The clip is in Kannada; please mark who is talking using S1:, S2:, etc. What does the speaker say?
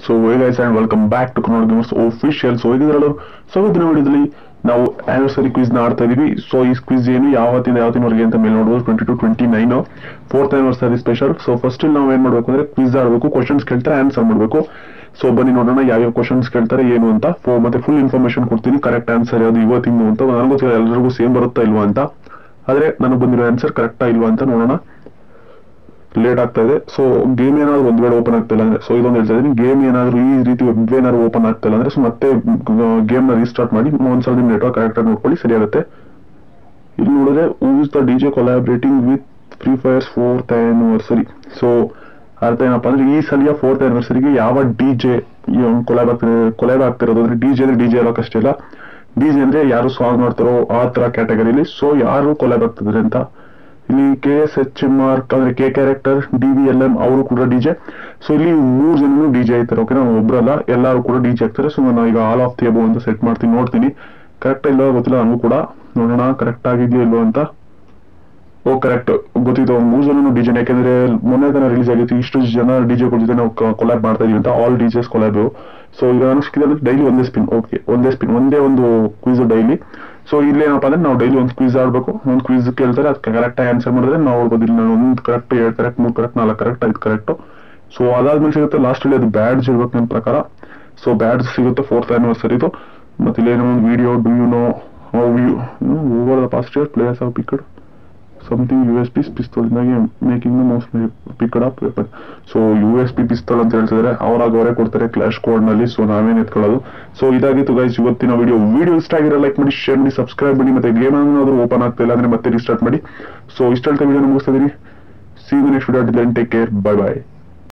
S1: so guys and welcome back to Kannada gamers official so ಇದ್ರಲ್ಲೂ ಸೊ ಇವತ್ತಿನ ವಿಡಿಯೋದಲ್ಲಿ ನಾವು ಆನಿವರ್ಸರಿ ಕ್ವಿಸ್ ನ ಆಡ್ತಾ ಇದೀವಿ ಸೊ ಈ ಕ್ವಿಸ್ ಏನು ಯಾವತ್ತಿಂದ ಯಾವತ್ತಿನವರೆಗೆ ಅಂತ ಮೇಲೆ ನೋಡ್ಬೋದು twenty two twenty nine fourth anniversary special so first ಇಲ್ಲಿ ನಾವು ಏನ್ ಮಾಡ್ಬೇಕು ಅಂದ್ರೆ ಕ್ವಿಸ್ ಆಡಬೇಕು ಕ್ವಶನ್ಸ್ ಕೇಳ್ತಾರೆ ಆನ್ಸರ್ ಮಾಡಬೇಕು ಸೊ ಬನ್ನಿ ನೋಡೋಣ ಯಾವ್ಯಾವ ಕ್ವಶನ್ಸ್ ಕೇಳ್ತಾರೆ ಏನು ಅಂತ ಫೋ ಮತ್ತೆ ಫುಲ್ ಇನ್ಫಾರ್ಮೇಶನ್ ಕೊಡ್ತೀನಿ ಕರೆಕ್ಟ್ ಆನ್ಸರ್ ಯಾವ್ದು ಇವತ್ತಿಂದು ಅಂತ ನನಗೆ ಗೊತ್ತಿಲ್ಲ ಎಲ್ಲರಿಗೂ ಸೇಮ್ ಬರುತ್ತಾ ಇಲ್ವಾ ಅಂತ ಆದ್ರೆ ನನಗೆ ಬಂದಿರೋ ಆನ್ಸರ್ ಕರೆಕ್ಟಾ ಇಲ್ವಾ ಅಂತ ನೋಡೋಣ ಲೇಟ್ ಆಗ್ತಾ ಇದೆ ಸೊ ಗೇಮ್ ಏನಾದ್ರು ಒಂದ್ ವೇಳೆ ಓಪನ್ ಆಗ್ತಿಲ್ಲ ಅಂದ್ರೆ ಸೊ ಇದೊಂದು ಹೇಳ್ತಾ ಇದೀನಿ ಗೇಮ್ ಏನಾದ್ರು ಈ ರೀತಿ ವೆಬ್ ಏನಾದ್ರು ಓಪನ್ ಆಗ್ತಿಲ್ಲ ಅಂದ್ರೆ ಸೊ ಮತ್ತೆ ಗೇಮ್ ನ ರೀಸ್ಟಾರ್ಟ್ ಮಾಡಿ ಒಂದ್ಸಲ ನಿಮ್ ನೆಟ್ವರ್ಕ್ ಕರೆಕ್ಟ್ ಆಗಿ ನೋಡ್ಕೊಳ್ಳಿ ಸರಿಯಾಗುತ್ತೆ ಇಲ್ಲಿ ನೋಡಿದ್ರೆ use the DJ collaborating with Free Fire's fourth anniversary so ಅರ್ಥ ಏನಪ್ಪಾ ಅಂದ್ರೆ ಈ ಸಲಿಯ ಫೋರ್ತ್ ಆನಿವರ್ಸರಿಗೆ ಯಾವ ಡಿಜೆ ಕೊಲಾಬ್ ಆಗ್ತಿದೆ ಕೊಲಾಬ್ ಆಗ್ತಿರೋದು ಅಂದ್ರೆ ಡಿಜೆ ಅಂದ್ರೆ ಡಿಜೆ ಅಲ್ಲೋಕ್ ಅಷ್ಟಿಲ್ಲ ಡಿಜೆ ಅಂದ್ರೆ ಯಾರು ಸಾಂಗ್ ಮಾಡ್ತಾರೋ ಆ ತರ ಕ್ಯಾಟಗರಿಲಿ ಸೊ ಯಾರು ಕೊಲಾಬ್ ಆಗ್ತಿದ್ರೆ ಅಂತ ಇಲ್ಲಿ K S H M R ಅಂದ್ರೆ K character D V L M ಅವರು ಕೂಡ ಡಿಜೆ ಸೊ ಇಲ್ಲಿ ಮೂರ್ ಜನನು ಡಿಜೆ ಆಯ್ತಾರೆ ಓಕೆ ನಾವು ಒಬ್ರಲ್ಲ ಎಲ್ಲರೂ ಕೂಡ ಡಿಜೆ ಆಗ್ತಾರೆ ಸೊ ನಾನು ಈಗ ಆಲ್ ಆಫ್ ದಿ ಅಬೋ ಅಂತ ಸೆಟ್ ಮಾಡ್ತೀನಿ ನೋಡ್ತೀನಿ ಕರೆಕ್ಟ್ ಇಲ್ಲೋ ಗೊತ್ತಿಲ್ಲ ನನಗೂ ಕೂಡ ನೋಡೋಣ ಕರೆಕ್ಟ್ ಆಗಿದೆಯೋ ಇಲ್ವೋ ಅಂತ ಓ ಕರೆಕ್ಟ್ ಗೊತ್ತಿತ್ತು ಮೂರ್ ಜನನು ಡಿಜೆ ಯಾಕೆಂದ್ರೆ ಮೊನ್ನೆ ತಾನೇ ರಿಲೀಸ್ ಆಗಿತ್ತು ಇಷ್ಟು ಜನ ಡಿಜೆ ಜೊತೆ ನಾವು ಕೊಲಾಬ್ ಮಾಡ್ತಾ ಇದೀವಿ ಅಂತ ಆಲ್ ಡಿಜೆಸ್ ಕೊಲಾಬ್ ಸೊ ಈಗ ನನಗೆ ಸಿಕ್ಕಿದ್ರೆ ಡೈಲಿ ಒಂದೇ ಸ್ಪಿನ್ ಓಕೆ ಒಂದೇ ಸ್ಪಿನ್ ಒಂದೇ ಒಂದು ಕ್ವಿಸ್ ಡೈಲಿ ಸೊ ಇಲ್ಲಿ ಏನಪ್ಪಾ ಅಂದ್ರೆ ನಾವು ಡೈಲಿ ಒಂದು ಕ್ವಿಸ್ ಆಡ್ಬೇಕು ಒಂದು ಕ್ವಿಸ್ ಕೇಳ್ತಾರೆ ಅದಕ್ಕೆ ಕರೆಕ್ಟ್ ಆಗಿ ಆನ್ಸರ್ ಮಾಡಿದ್ರೆ ನಾವು ನೋಡ್ಬೋದು ಇಲ್ಲಿ ನಾನು ಒಂದು ಕರೆಕ್ಟ್ ಎರಡು ಕರೆಕ್ಟ್ ಮೂರು ಕರೆಕ್ಟ್ ನಾಲ್ಕು ಕರೆಕ್ಟ್ ಐದು ಕರೆಕ್ಟ್ ಸೊ ಅದಾದ್ಮೇಲೆ ಸಿಗುತ್ತೆ ಲಾಸ್ಟ್ ಅಲ್ಲಿ ಅದು ಬ್ಯಾಡ್ಜ್ ಇರ್ಬೇಕು ನನ್ನ ಪ್ರಕಾರ ಸೊ ಬ್ಯಾಡ್ಜ್ ಸಿಗುತ್ತೆ ಫೋರ್ತ್ ಆನಿವರ್ಸರಿದು ಮತ್ತೆ ಇಲ್ಲಿ ಏನೋ ಒಂದು video do you know over the past year players have picked something U S P pistol making the most picked up weapon so U S P pistol ಅಂತ ಹೇಳ್ತಿದ್ರೆ ಅವರಾಗ ಅವರೇ ಕೊಡ್ತಾರೆ ಕ್ಲಾಶ್ ಕೋಡ್ ನಲ್ಲಿ ಸೊ ನಾವೇನ್ ಎತ್ಕೊಳ್ಳೋದು ಸೊ ಇದಾಗಿತ್ತು ಗೈಸ್ ಇವತ್ತಿನ ವಿಡಿಯೋ ವಿಡಿಯೋ ಇಷ್ಟ ಆಗಿರೋ ಲೈಕ್ ಮಾಡಿ ಶೇರ್ ಮಾಡಿ ಸಬ್ಸ್ಕ್ರೈಬ್ ಮಾಡಿ ಮತ್ತೆ ಗೇಮ್ ಏನಾದ್ರು ಓಪನ್ ಆಗ್ತಿಲ್ಲ ಅಂದ್ರೆ ಮತ್ತೆ ರಿಸ್ಟಾರ್ಟ್ ಮಾಡಿ ಸೊ ಇಷ್ಟ ವಿಡಿಯೋ ಮುಗಿಸ್ತಾ ಇದೀನಿ see next video take care bye ಬಾಯ್